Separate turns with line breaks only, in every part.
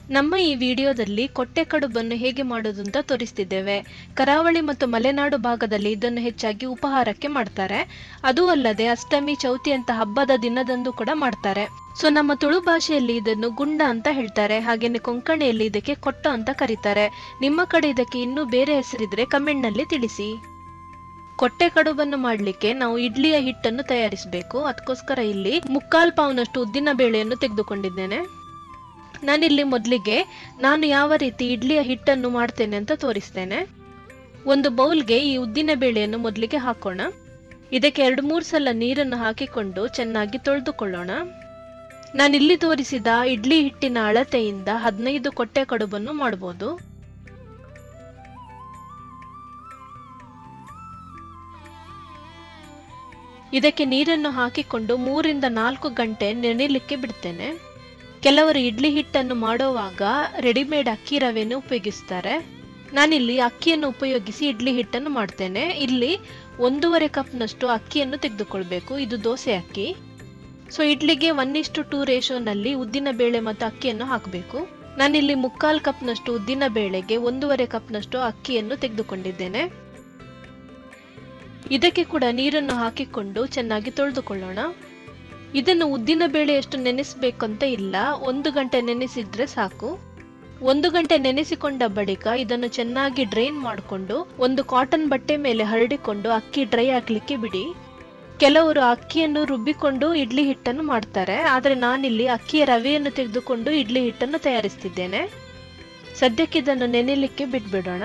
ನಮ್ಮ ಈ ವಿಡಿಯೋದಲ್ಲಿ ಕೊಟ್ಟೆ ಕಡುಬನ್ನು ಹೇಗೆ ಮಾಡೋದು ಅಂತ ತೋರಿಸ್ತಿದ್ದೇವೆ ಕರಾವಳಿ ಮತ್ತು ಮಲೆನಾಡು ಭಾಗದಲ್ಲಿ ಇದನ್ನು ಹೆಚ್ಚಾಗಿ ಉಪಹಾರಕ್ಕೆ ಮಾಡ್ತಾರೆ ಅದು ಅಲ್ಲದೆ ಅಷ್ಟಮಿ ಚೌತಿ ಅಂತ ಹಬ್ಬದ ದಿನದಂದು ಕೂಡ ಮಾಡ್ತಾರೆ ಸೊ ನಮ್ಮ ತುಳು ಭಾಷೆಯಲ್ಲಿ ಇದನ್ನು ಗುಂಡ ಅಂತ ಹೇಳ್ತಾರೆ ಹಾಗೇನೆ ಕೊಂಕಣಿಯಲ್ಲಿ ಇದಕ್ಕೆ ಕೊಟ್ಟ ಅಂತ ಕರೀತಾರೆ ನಿಮ್ಮ ಕಡೆ ಇದಕ್ಕೆ ಇನ್ನೂ ಬೇರೆ ಹೆಸರಿದ್ರೆ ಕಮೆಂಟ್ ನಲ್ಲಿ ತಿಳಿಸಿ ಕೊಟ್ಟೆ ಕಡುಬನ್ನು ಮಾಡಲಿಕ್ಕೆ ನಾವು ಇಡ್ಲಿಯ ಹಿಟ್ಟನ್ನು ತಯಾರಿಸಬೇಕು ಅದಕ್ಕೋಸ್ಕರ ಇಲ್ಲಿ ಮುಕ್ಕಾಲ್ ಪಾವ್ನಷ್ಟು ಉದ್ದಿನ ಬೇಳೆಯನ್ನು ತೆಗೆದುಕೊಂಡಿದ್ದೇನೆ ನಾನಿಲ್ಲಿ ಮೊದಲಿಗೆ ನಾನು ಯಾವ ರೀತಿ ಇಡ್ಲಿಯ ಹಿಟ್ಟನ್ನು ಮಾಡ್ತೇನೆ ಅಂತ ತೋರಿಸ್ತೇನೆ ಒಂದು ಬೌಲ್ಗೆ ಈ ಉದ್ದಿನ ಬೇಳೆಯನ್ನು ಮೊದಲಿಗೆ ಹಾಕೋಣ ಇದಕ್ಕೆ ಎರಡು ಮೂರು ಸಲ ನೀರನ್ನು ಹಾಕಿಕೊಂಡು ಚೆನ್ನಾಗಿ ತೊಳೆದುಕೊಳ್ಳೋಣ ನಾನಿಲ್ಲಿ ತೋರಿಸಿದ ಇಡ್ಲಿ ಹಿಟ್ಟಿನ ಅಳತೆಯಿಂದ ಹದಿನೈದು ಕೊಟ್ಟೆ ಕಡುಬನ್ನು ಮಾಡಬಹುದು ಇದಕ್ಕೆ ನೀರನ್ನು ಹಾಕಿಕೊಂಡು ಮೂರಿಂದ ನಾಲ್ಕು ಗಂಟೆ ನೆನೆಯಲಿಕ್ಕೆ ಬಿಡ್ತೇನೆ ಕೆಲವರು ಇಡ್ಲಿ ಹಿಟ್ಟನ್ನು ಮಾಡುವಾಗ ರೆಡಿಮೇಡ್ ಅಕ್ಕಿ ರವೆಯನ್ನು ಉಪಯೋಗಿಸ್ತಾರೆ ನಾನಿಲ್ಲಿ ಅಕ್ಕಿಯನ್ನು ಉಪಯೋಗಿಸಿ ಇಡ್ಲಿ ಹಿಟ್ಟನ್ನು ಮಾಡ್ತೇನೆ ಇಲ್ಲಿ ಒಂದೂವರೆ ಕಪ್ನಷ್ಟು ಅಕ್ಕಿಯನ್ನು ತೆಗೆದುಕೊಳ್ಬೇಕು ಇದು ದೋಸೆ ಅಕ್ಕಿ ಸೊ ಇಡ್ಲಿಗೆ ಒನ್ ಇಷ್ಟು ಟೂ ರೇಷೋನಲ್ಲಿ ಉದ್ದಿನ ಬೇಳೆ ಮತ್ತು ಅಕ್ಕಿಯನ್ನು ಹಾಕಬೇಕು ನಾನಿಲ್ಲಿ ಮುಕ್ಕಾಲ್ ಕಪ್ನಷ್ಟು ಉದ್ದಿನ ಬೇಳೆಗೆ ಒಂದೂವರೆ ಕಪ್ನಷ್ಟು ಅಕ್ಕಿಯನ್ನು ತೆಗೆದುಕೊಂಡಿದ್ದೇನೆ ಇದಕ್ಕೆ ಕೂಡ ನೀರನ್ನು ಹಾಕಿಕೊಂಡು ಚೆನ್ನಾಗಿ ತೊಳೆದುಕೊಳ್ಳೋಣ ಇದನ್ನು ಉದ್ದಿನ ಬೇಳೆಯಷ್ಟು ನೆನೆಸಬೇಕಂತ ಇಲ್ಲ ಒಂದು ಗಂಟೆ ನೆನೆಸಿದ್ರೆ ಸಾಕು ಒಂದು ಗಂಟೆ ನೆನೆಸಿಕೊಂಡ ಬಳಿಕ ಇದನ್ನು ಚೆನ್ನಾಗಿ ಡ್ರೈನ್ ಮಾಡಿಕೊಂಡು ಒಂದು ಕಾಟನ್ ಬಟ್ಟೆ ಮೇಲೆ ಹರಡಿಕೊಂಡು ಅಕ್ಕಿ ಡ್ರೈ ಆಗ್ಲಿಕ್ಕೆ ಬಿಡಿ ಕೆಲವರು ಅಕ್ಕಿಯನ್ನು ರುಬ್ಬಿಕೊಂಡು ಇಡ್ಲಿ ಹಿಟ್ಟನ್ನು ಮಾಡ್ತಾರೆ ಆದರೆ ನಾನಿಲ್ಲಿ ಅಕ್ಕಿಯ ರವೆಯನ್ನು ತೆಗೆದುಕೊಂಡು ಇಡ್ಲಿ ಹಿಟ್ಟನ್ನು ತಯಾರಿಸ್ತಿದ್ದೇನೆ ಸದ್ಯಕ್ಕೆ ಇದನ್ನು ನೆನೆಯಲಿಕ್ಕೆ ಬಿಟ್ಬಿಡೋಣ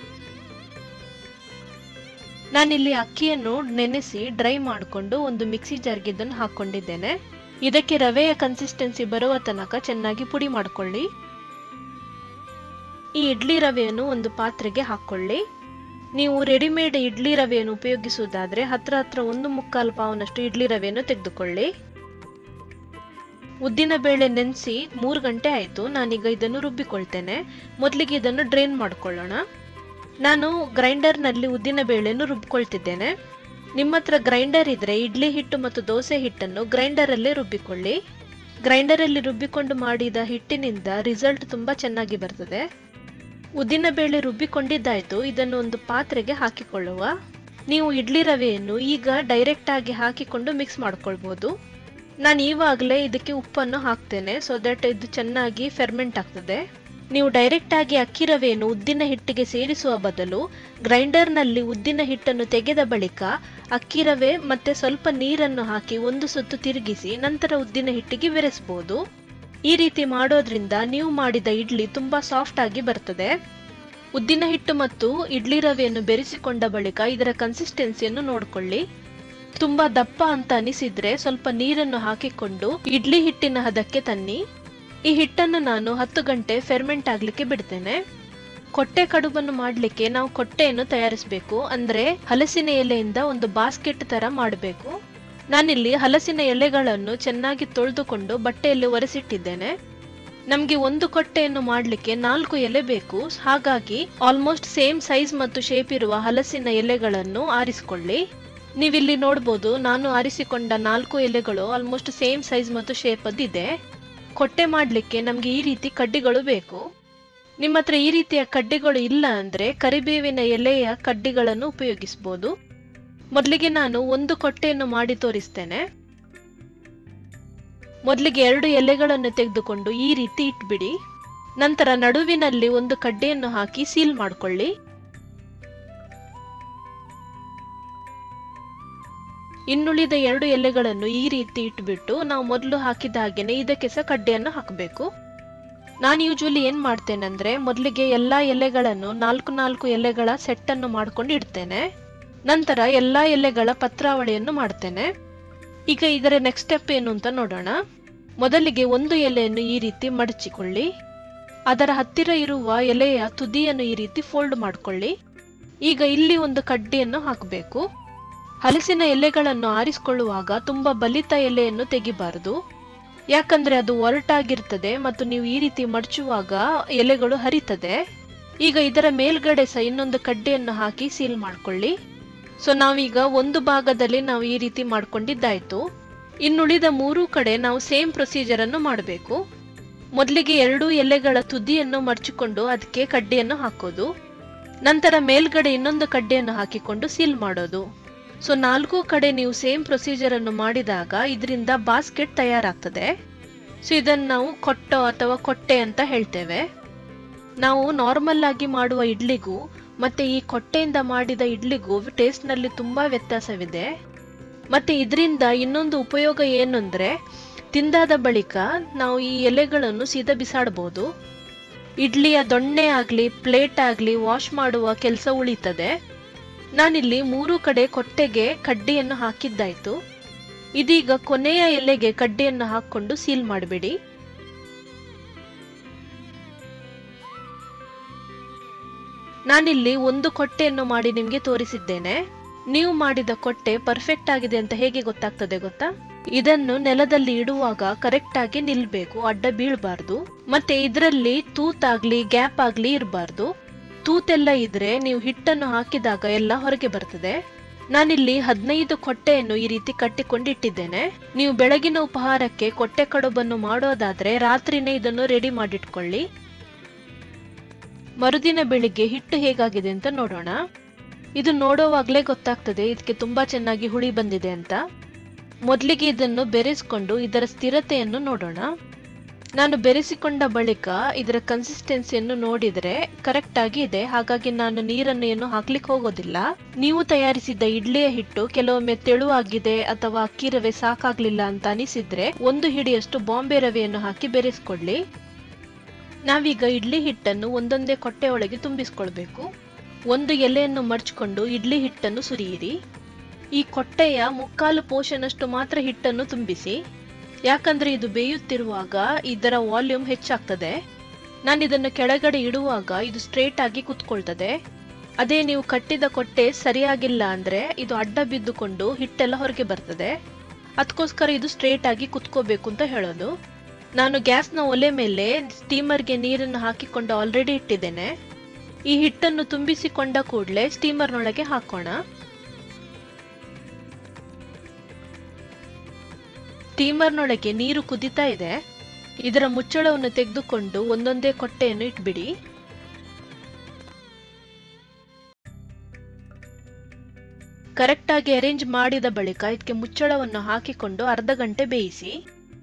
ನಾನಿಲ್ಲಿ ಅಕ್ಕಿಯನ್ನು ನೆನೆಸಿ ಡ್ರೈ ಮಾಡಿಕೊಂಡು ಒಂದು ಮಿಕ್ಸಿ ಜಾರ್ಗೆ ಇದನ್ನು ಹಾಕೊಂಡಿದ್ದೇನೆ ಇದಕ್ಕೆ ರವೆಯ ಕನ್ಸಿಸ್ಟೆನ್ಸಿ ಬರುವ ತನಕ ಚೆನ್ನಾಗಿ ಪುಡಿ ಮಾಡ್ಕೊಳ್ಳಿ ಈ ಇಡ್ಲಿ ರವೆಯನ್ನು ಒಂದು ಪಾತ್ರೆಗೆ ಹಾಕೊಳ್ಳಿ ನೀವು ರೆಡಿಮೇಡ್ ಇಡ್ಲಿ ರವೆಯನ್ನು ಉಪಯೋಗಿಸುವುದಾದ್ರೆ ಹತ್ರ ಹತ್ರ ಒಂದು ಮುಕ್ಕಾಲು ಪಾವನಷ್ಟು ಇಡ್ಲಿ ರವೆಯನ್ನು ತೆಗೆದುಕೊಳ್ಳಿ ಉದ್ದಿನ ಬೇಳೆ ನೆನೆಸಿ ಮೂರು ಗಂಟೆ ಆಯಿತು ನಾನೀಗ ಇದನ್ನು ರುಬ್ಬಿಕೊಳ್ತೇನೆ ಮೊದಲಿಗೆ ಇದನ್ನು ಡ್ರೈನ್ ಮಾಡ್ಕೊಳ್ಳೋಣ ನಾನು ಗ್ರೈಂಡರ್ನಲ್ಲಿ ಉದ್ದಿನ ಬೇಳೆಯನ್ನು ರುಬ್ಕೊಳ್ತಿದ್ದೇನೆ ನಿಮ್ಮ ಹತ್ರ ಗ್ರೈಂಡರ್ ಇದ್ರೆ ಇಡ್ಲಿ ಹಿಟ್ಟು ಮತ್ತು ದೋಸೆ ಹಿಟ್ಟನ್ನು ಗ್ರೈಂಡರಲ್ಲೇ ರುಬ್ಬಿಕೊಳ್ಳಿ ಗ್ರೈಂಡರಲ್ಲಿ ರುಬ್ಬಿಕೊಂಡು ಮಾಡಿದ ಹಿಟ್ಟಿನಿಂದ ರಿಸಲ್ಟ್ ತುಂಬ ಚೆನ್ನಾಗಿ ಬರ್ತದೆ ಉದ್ದಿನ ಬೇಳೆ ರುಬ್ಬಿಕೊಂಡಿದ್ದಾಯ್ತು ಇದನ್ನು ಒಂದು ಪಾತ್ರೆಗೆ ಹಾಕಿಕೊಳ್ಳುವ ನೀವು ಇಡ್ಲಿ ರವೆಯನ್ನು ಈಗ ಡೈರೆಕ್ಟ್ ಆಗಿ ಹಾಕಿಕೊಂಡು ಮಿಕ್ಸ್ ಮಾಡ್ಕೊಳ್ಬೋದು ನಾನು ಈವಾಗಲೇ ಇದಕ್ಕೆ ಉಪ್ಪನ್ನು ಹಾಕ್ತೇನೆ ಸೊ ದಟ್ ಇದು ಚೆನ್ನಾಗಿ ಫೆರ್ಮೆಂಟ್ ಆಗ್ತದೆ ನೀವು ಡೈರೆಕ್ಟ್ ಆಗಿ ಅಕ್ಕಿ ರವೆಯನ್ನು ಉದ್ದಿನ ಹಿಟ್ಟಿಗೆ ಸೇರಿಸುವ ಬದಲು ಗ್ರೈಂಡರ್ನಲ್ಲಿ ಉದ್ದಿನ ಹಿಟ್ಟನ್ನು ತೆಗೆದ ಬಳಿಕ ಅಕ್ಕಿ ರವೆ ಮತ್ತೆ ಸ್ವಲ್ಪ ನೀರನ್ನು ಹಾಕಿ ಒಂದು ಸುತ್ತು ತಿರುಗಿಸಿ ನಂತರ ಉದ್ದಿನ ಹಿಟ್ಟಿಗೆ ಬೆರೆಸಬಹುದು ಈ ರೀತಿ ಮಾಡೋದ್ರಿಂದ ನೀವು ಮಾಡಿದ ಇಡ್ಲಿ ತುಂಬಾ ಸಾಫ್ಟ್ ಆಗಿ ಬರ್ತದೆ ಉದ್ದಿನ ಹಿಟ್ಟು ಮತ್ತು ಇಡ್ಲಿ ರವೆಯನ್ನು ಬೆರೆಸಿಕೊಂಡ ಬಳಿಕ ಇದರ ಕನ್ಸಿಸ್ಟೆನ್ಸಿಯನ್ನು ನೋಡಿಕೊಳ್ಳಿ ತುಂಬಾ ದಪ್ಪ ಅಂತ ಅನಿಸಿದ್ರೆ ಸ್ವಲ್ಪ ನೀರನ್ನು ಹಾಕಿಕೊಂಡು ಇಡ್ಲಿ ಹಿಟ್ಟಿನ ಹದಕ್ಕೆ ತನ್ನಿ ಈ ಹಿಟ್ಟನ್ನು ನಾನು ಹತ್ತು ಗಂಟೆ ಫೆರ್ಮೆಂಟ್ ಆಗ್ಲಿಕ್ಕೆ ಬಿಡ್ತೇನೆ ಕೊಟ್ಟೆ ಕಡುಬನ್ನು ಮಾಡಲಿಕ್ಕೆ ನಾವು ಕೊಟ್ಟೆಯನ್ನು ತಯಾರಿಸಬೇಕು ಅಂದ್ರೆ ಹಲಸಿನ ಎಲೆಯಿಂದ ಒಂದು ಬಾಸ್ಕೆಟ್ ತರ ಮಾಡಬೇಕು ನಾನಿಲ್ಲಿ ಹಲಸಿನ ಎಲೆಗಳನ್ನು ಚೆನ್ನಾಗಿ ತೊಳೆದುಕೊಂಡು ಬಟ್ಟೆಯಲ್ಲಿ ಒರೆಸಿಟ್ಟಿದ್ದೇನೆ ನಮಗೆ ಒಂದು ಕೊಟ್ಟೆಯನ್ನು ಮಾಡಲಿಕ್ಕೆ ನಾಲ್ಕು ಎಲೆ ಬೇಕು ಹಾಗಾಗಿ ಆಲ್ಮೋಸ್ಟ್ ಸೇಮ್ ಸೈಜ್ ಮತ್ತು ಶೇಪ್ ಇರುವ ಹಲಸಿನ ಎಲೆಗಳನ್ನು ಆರಿಸಿಕೊಳ್ಳಿ ನೀವಿಲ್ಲಿ ನೋಡ್ಬೋದು ನಾನು ಆರಿಸಿಕೊಂಡ ನಾಲ್ಕು ಎಲೆಗಳು ಆಲ್ಮೋಸ್ಟ್ ಸೇಮ್ ಸೈಜ್ ಮತ್ತು ಶೇಪ್ ಇದೆ ಕೊಟ್ಟೆ ಮಾಡಲಿಕ್ಕೆ ನಮಗೆ ಈ ರೀತಿ ಕಡ್ಡಿಗಳು ಬೇಕು ನಿಮ್ಮ ಹತ್ರ ಈ ರೀತಿಯ ಕಡ್ಡಿಗಳು ಇಲ್ಲ ಅಂದ್ರೆ ಕರಿಬೇವಿನ ಎಲೆಯ ಕಡ್ಡಿಗಳನ್ನು ಉಪಯೋಗಿಸಬಹುದು ಮೊದಲಿಗೆ ನಾನು ಒಂದು ಕೊಟ್ಟೆಯನ್ನು ಮಾಡಿ ತೋರಿಸ್ತೇನೆ ಮೊದಲಿಗೆ ಎರಡು ಎಲೆಗಳನ್ನು ತೆಗೆದುಕೊಂಡು ಈ ರೀತಿ ಇಟ್ಬಿಡಿ ನಂತರ ನಡುವಿನಲ್ಲಿ ಒಂದು ಕಡ್ಡೆಯನ್ನು ಹಾಕಿ ಸೀಲ್ ಮಾಡ್ಕೊಳ್ಳಿ ಇನ್ನುಳಿದ ಎರಡು ಎಲೆಗಳನ್ನು ಈ ರೀತಿ ಇಟ್ಬಿಟ್ಟು ನಾವು ಮೊದಲು ಹಾಕಿದ ಹಾಗೇನೆ ಇದಕ್ಕೆ ಸಹ ಕಡ್ಡೆಯನ್ನು ಹಾಕಬೇಕು ನಾನು ಯೂಶುವಲಿ ಏನ್ ಮಾಡ್ತೇನೆ ಅಂದ್ರೆ ಮೊದಲಿಗೆ ಎಲ್ಲಾ ಎಲೆಗಳನ್ನು ನಾಲ್ಕು ನಾಲ್ಕು ಎಲೆಗಳ ಸೆಟ್ ಅನ್ನು ಮಾಡ್ಕೊಂಡು ಇಡ್ತೇನೆ ನಂತರ ಎಲ್ಲಾ ಎಲೆಗಳ ಪತ್ರಾವಳಿಯನ್ನು ಮಾಡ್ತೇನೆ ಈಗ ಇದರ ನೆಕ್ಸ್ಟ್ ಸ್ಟೆಪ್ ಏನು ಅಂತ ನೋಡೋಣ ಮೊದಲಿಗೆ ಒಂದು ಎಲೆಯನ್ನು ಈ ರೀತಿ ಮಡಚಿಕೊಳ್ಳಿ ಅದರ ಹತ್ತಿರ ಇರುವ ಎಲೆಯ ತುದಿಯನ್ನು ಈ ರೀತಿ ಫೋಲ್ಡ್ ಮಾಡ್ಕೊಳ್ಳಿ ಈಗ ಇಲ್ಲಿ ಒಂದು ಕಡ್ಡಿಯನ್ನು ಹಾಕಬೇಕು ಹಲಸಿನ ಎಲೆಗಳನ್ನು ಆರಿಸಿಕೊಳ್ಳುವಾಗ ತುಂಬಾ ಬಲಿತ ಎಲೆಯನ್ನು ತೆಗಿಬಾರದು ಯಾಕಂದ್ರೆ ಅದು ಒರಟಾಗಿರ್ತದೆ ಮತ್ತು ನೀವು ಈ ರೀತಿ ಮಡಚುವಾಗ ಎಲೆಗಳು ಹರಿತದೆ ಈಗ ಇದರ ಮೇಲ್ಗಡೆ ಸಹ ಇನ್ನೊಂದು ಕಡ್ಡೆಯನ್ನು ಹಾಕಿ ಸೀಲ್ ಮಾಡ್ಕೊಳ್ಳಿ ಸೊ ನಾವೀಗ ಒಂದು ಭಾಗದಲ್ಲಿ ನಾವು ಈ ರೀತಿ ಮಾಡ್ಕೊಂಡಿದ್ದಾಯ್ತು ಇನ್ನುಳಿದ ಮೂರೂ ಕಡೆ ನಾವು ಸೇಮ್ ಪ್ರೊಸೀಜರ್ ಅನ್ನು ಮಾಡಬೇಕು ಮೊದಲಿಗೆ ಎರಡೂ ಎಲೆಗಳ ತುದಿಯನ್ನು ಮರ್ಚಿಕೊಂಡು ಅದಕ್ಕೆ ಕಡ್ಡಿಯನ್ನು ಹಾಕೋದು ನಂತರ ಮೇಲ್ಗಡೆ ಇನ್ನೊಂದು ಕಡ್ಡಿಯನ್ನು ಹಾಕಿಕೊಂಡು ಸೀಲ್ ಮಾಡೋದು ಸೊ ನಾಲ್ಕು ಕಡೆ ನೀವು ಸೇಮ್ ಪ್ರೊಸೀಜರ್ ಅನ್ನು ಮಾಡಿದಾಗ ಇದರಿಂದ ಬಾಸ್ಕೆಟ್ ತಯಾರಾಗ್ತದೆ ಸೊ ಇದನ್ನು ನಾವು ಕೊಟ್ಟೋ ಅಥವಾ ಕೊಟ್ಟೆ ಅಂತ ಹೇಳ್ತೇವೆ ನಾವು ನಾರ್ಮಲ್ ಆಗಿ ಮಾಡುವ ಇಡ್ಲಿಗೂ ಮತ್ತೆ ಈ ಕೊಟ್ಟೆಯಿಂದ ಮಾಡಿದ ಇಡ್ಲಿಗೂ ಟೇಸ್ಟ್ ನಲ್ಲಿ ತುಂಬಾ ವ್ಯತ್ಯಾಸವಿದೆ ಮತ್ತೆ ಇದರಿಂದ ಇನ್ನೊಂದು ಉಪಯೋಗ ಏನು ಅಂದ್ರೆ ತಿಂದಾದ ಬಳಿಕ ನಾವು ಈ ಎಲೆಗಳನ್ನು ಸೀದಾ ಬಿಸಾಡಬಹುದು ಇಡ್ಲಿಯ ದೊಣ್ಣೆ ಆಗ್ಲಿ ಪ್ಲೇಟ್ ಆಗ್ಲಿ ವಾಶ್ ಮಾಡುವ ಕೆಲಸ ಉಳಿತದೆ ನಾನಿಲ್ಲಿ ಮೂರು ಕಡೆ ಕೊಟ್ಟೆಗೆ ಕಡ್ಡಿಯನ್ನು ಹಾಕಿದ್ದಾಯ್ತು ಇದೀಗ ಕೊನೆಯ ಎಲೆಗೆ ಕಡ್ಡಿಯನ್ನು ಹಾಕೊಂಡು ಸೀಲ್ ಮಾಡಬೇಡಿ ನಾನಿಲ್ಲಿ ಒಂದು ಕೊಟ್ಟೆಯನ್ನು ಮಾಡಿ ನಿಮ್ಗೆ ತೋರಿಸಿದ್ದೇನೆ ನೀವು ಮಾಡಿದ ಕೊಟ್ಟೆ ಪರ್ಫೆಕ್ಟ್ ಆಗಿದೆ ಅಂತ ಹೇಗೆ ಗೊತ್ತಾಗ್ತದೆ ಗೊತ್ತಾ ಇದನ್ನು ನೆಲದಲ್ಲಿ ಇಡುವಾಗ ಕರೆಕ್ಟ್ ಆಗಿ ನಿಲ್ಬೇಕು ಅಡ್ಡ ಬೀಳಬಾರ್ದು ಮತ್ತೆ ಇದರಲ್ಲಿ ತೂತಾಗ್ಲಿ ಗ್ಯಾಪ್ ಆಗ್ಲಿ ಇರಬಾರ್ದು ತೂತೆಲ್ಲ ಇದ್ರೆ ನೀವು ಹಿಟ್ಟನ್ನು ಹಾಕಿದಾಗ ಎಲ್ಲ ಹೊರಗೆ ಬರ್ತದೆ ನಾನಿಲ್ಲಿ ಹದಿನೈದು ಕೊಟ್ಟೆಯನ್ನು ಈ ರೀತಿ ಕಟ್ಟಿಕೊಂಡಿಟ್ಟಿದ್ದೇನೆ ನೀವು ಬೆಳಗಿನ ಉಪಹಾರಕ್ಕೆ ಕೊಟ್ಟೆ ಕಡುಬನ್ನು ಮಾಡೋದಾದ್ರೆ ರಾತ್ರಿನೇ ಇದನ್ನು ರೆಡಿ ಮಾಡಿಟ್ಕೊಳ್ಳಿ ಮರುದಿನ ಬೆಳಿಗ್ಗೆ ಹಿಟ್ಟು ಹೇಗಾಗಿದೆ ಅಂತ ನೋಡೋಣ ಇದು ನೋಡೋವಾಗ್ಲೇ ಗೊತ್ತಾಗ್ತದೆ ಇದಕ್ಕೆ ತುಂಬಾ ಚೆನ್ನಾಗಿ ಹುಳಿ ಬಂದಿದೆ ಅಂತ ಮೊದಲಿಗೆ ಇದನ್ನು ಬೆರೆಸ್ಕೊಂಡು ಇದರ ಸ್ಥಿರತೆಯನ್ನು ನೋಡೋಣ ನಾನು ಬೆರೆಸಿಕೊಂಡ ಬಳಿಕ ಇದರ ಕನ್ಸಿಸ್ಟೆನ್ಸಿಯನ್ನು ನೋಡಿದರೆ ಕರೆಕ್ಟ್ ಆಗಿ ಇದೆ ಹಾಗಾಗಿ ನಾನು ನೀರನ್ನು ಏನು ಹಾಕ್ಲಿಕ್ಕೆ ಹೋಗೋದಿಲ್ಲ ನೀವು ತಯಾರಿಸಿದ ಇಡ್ಲಿಯ ಹಿಟ್ಟು ಕೆಲವೊಮ್ಮೆ ತೆಳುವಾಗಿದೆ ಅಥವಾ ಅಕ್ಕಿ ರವೆ ಸಾಕಾಗ್ಲಿಲ್ಲ ಅಂತ ಅನಿಸಿದ್ರೆ ಒಂದು ಹಿಡಿಯಷ್ಟು ಬಾಂಬೆ ರವೆಯನ್ನು ಹಾಕಿ ಬೆರೆಸ್ಕೊಳ್ಳಿ ನಾವೀಗ ಇಡ್ಲಿ ಹಿಟ್ಟನ್ನು ಒಂದೊಂದೇ ಕೊಟ್ಟೆ ಒಳಗೆ ತುಂಬಿಸ್ಕೊಳ್ಬೇಕು ಒಂದು ಎಲೆಯನ್ನು ಮರ್ಚ್ಕೊಂಡು ಇಡ್ಲಿ ಹಿಟ್ಟನ್ನು ಸುರಿಯಿರಿ ಈ ಕೊಟ್ಟೆಯ ಮುಕ್ಕಾಲು ಪೋಷನಷ್ಟು ಮಾತ್ರ ಹಿಟ್ಟನ್ನು ತುಂಬಿಸಿ ಯಾಕಂದ್ರೆ ಇದು ಬೇಯುತ್ತಿರುವಾಗ ಇದರ ವಾಲ್ಯೂಮ್ ಹೆಚ್ಚಾಗ್ತದೆ ನಾನು ಇದನ್ನು ಕೆಳಗಡೆ ಇಡುವಾಗ ಇದು ಸ್ಟ್ರೇಟ್ ಆಗಿ ಕುತ್ಕೊಳ್ತದೆ ಅದೇ ನೀವು ಕಟ್ಟಿದ ಕೊಟ್ಟೆ ಸರಿಯಾಗಿಲ್ಲ ಅಂದ್ರೆ ಇದು ಅಡ್ಡ ಬಿದ್ದುಕೊಂಡು ಹಿಟ್ಟೆಲ್ಲ ಹೊರಗೆ ಬರ್ತದೆ ಅದಕ್ಕೋಸ್ಕರ ಇದು ಸ್ಟ್ರೇಟ್ ಆಗಿ ಕುತ್ಕೋಬೇಕು ಅಂತ ಹೇಳೋದು ನಾನು ಗ್ಯಾಸ್ನ ಒಲೆ ಮೇಲೆ ಸ್ಟೀಮರ್ಗೆ ನೀರನ್ನು ಹಾಕಿಕೊಂಡು ಆಲ್ರೆಡಿ ಇಟ್ಟಿದ್ದೇನೆ ಈ ಹಿಟ್ಟನ್ನು ತುಂಬಿಸಿಕೊಂಡ ಕೂಡಲೇ ಸ್ಟೀಮರ್ನೊಳಗೆ ಹಾಕೋಣ ಸ್ಟೀಮರ್ನೊಳಗೆ ನೀರು ಕುದಿತಾ ಇದೆ ಇದರ ಮುಚ್ಚಳವನ್ನು ತೆಗೆದುಕೊಂಡು ಒಂದೊಂದೇ ಕೊಟ್ಟೆಯನ್ನು ಇಟ್ಬಿಡಿ ಕರೆಕ್ಟಾಗಿ ಅರೇಂಜ್ ಮಾಡಿದ ಬಳಿಕ ಇದಕ್ಕೆ ಮುಚ್ಚಳವನ್ನು ಹಾಕಿಕೊಂಡು ಅರ್ಧ ಗಂಟೆ ಬೇಯಿಸಿ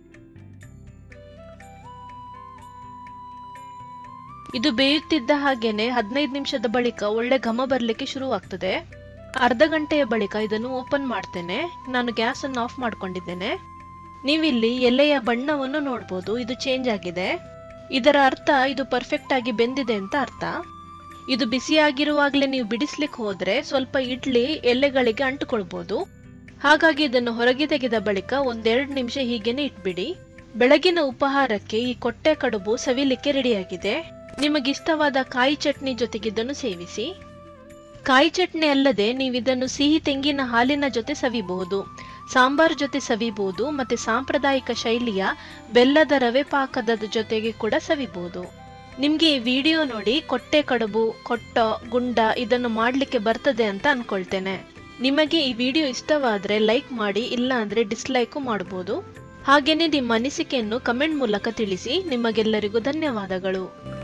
ಇದು ಬೇಯುತ್ತಿದ್ದ ಹಾಗೇನೆ ಹದಿನೈದು ನಿಮಿಷದ ಬಳಿಕ ಒಳ್ಳೆ ಘಮ ಬರ್ಲಿಕ್ಕೆ ಶುರುವಾಗ್ತದೆ ಅರ್ಧ ಗಂಟೆಯ ಬಳಿಕ ಇದನ್ನು ಓಪನ್ ಮಾಡ್ತೇನೆ ನಾನು ಗ್ಯಾಸ್ ಅನ್ನು ಆಫ್ ಮಾಡ್ಕೊಂಡಿದ್ದೇನೆ ನೀವಿಲ್ಲಿ ಎಲೆಯ ಬಣ್ಣವನ್ನು ನೋಡ್ಬೋದು ಇದು ಚೇಂಜ್ ಆಗಿದೆ ಇದರ ಅರ್ಥ ಇದು ಪರ್ಫೆಕ್ಟ್ ಆಗಿ ಬೆಂದಿದೆ ಅಂತ ಅರ್ಥ ಇದು ಬಿಸಿಯಾಗಿರುವಾಗಲೇ ನೀವು ಬಿಡಿಸ್ಲಿಕ್ಕೆ ಹೋದ್ರೆ ಸ್ವಲ್ಪ ಇಡ್ಲಿ ಎಲೆಗಳಿಗೆ ಅಂಟುಕೊಳ್ಬೋದು ಹಾಗಾಗಿ ಇದನ್ನು ಹೊರಗೆ ತೆಗೆದ ಬಳಿಕ ಒಂದೆರಡು ನಿಮಿಷ ಹೀಗೇನೆ ಇಟ್ಬಿಡಿ ಬೆಳಗಿನ ಉಪಹಾರಕ್ಕೆ ಈ ಕೊಟ್ಟೆ ಕಡುಬು ಸವಿಲಿಕ್ಕೆ ರೆಡಿಯಾಗಿದೆ ನಿಮಗಿಷ್ಟವಾದ ಕಾಯಿ ಚಟ್ನಿ ಜೊತೆಗೆ ಇದನ್ನು ಸೇವಿಸಿ ಕಾಯಿ ಚಟ್ನಿ ಅಲ್ಲದೆ ನೀವು ಇದನ್ನು ಸಿಹಿ ತೆಂಗಿನ ಹಾಲಿನ ಜೊತೆ ಸವಿಬಹುದು ಸಾಂಬಾರ್ ಜೊತೆ ಸವಿಬಹುದು ಮತ್ತೆ ಸಾಂಪ್ರದಾಯಿಕ ಶೈಲಿಯ ಬೆಲ್ಲದ ರವೆ ಪಾಕದ ಜೊತೆಗೆ ಕೂಡ ಸವಿಬಹುದು ನಿಮ್ಗೆ ಈ ವಿಡಿಯೋ ನೋಡಿ ಕೊಟ್ಟೆ ಕಡುಬು ಕೊಟ್ಟ ಗುಂಡ ಇದನ್ನು ಮಾಡ್ಲಿಕ್ಕೆ ಬರ್ತದೆ ಅಂತ ಅನ್ಕೊಳ್ತೇನೆ ನಿಮಗೆ ಈ ವಿಡಿಯೋ ಇಷ್ಟವಾದ್ರೆ ಲೈಕ್ ಮಾಡಿ ಇಲ್ಲ ಅಂದ್ರೆ ಡಿಸ್ಲೈಕು ಮಾಡಬಹುದು ಹಾಗೇನೆ ನಿಮ್ಮ ಅನಿಸಿಕೆಯನ್ನು ಕಮೆಂಟ್ ಮೂಲಕ ತಿಳಿಸಿ ನಿಮಗೆಲ್ಲರಿಗೂ ಧನ್ಯವಾದಗಳು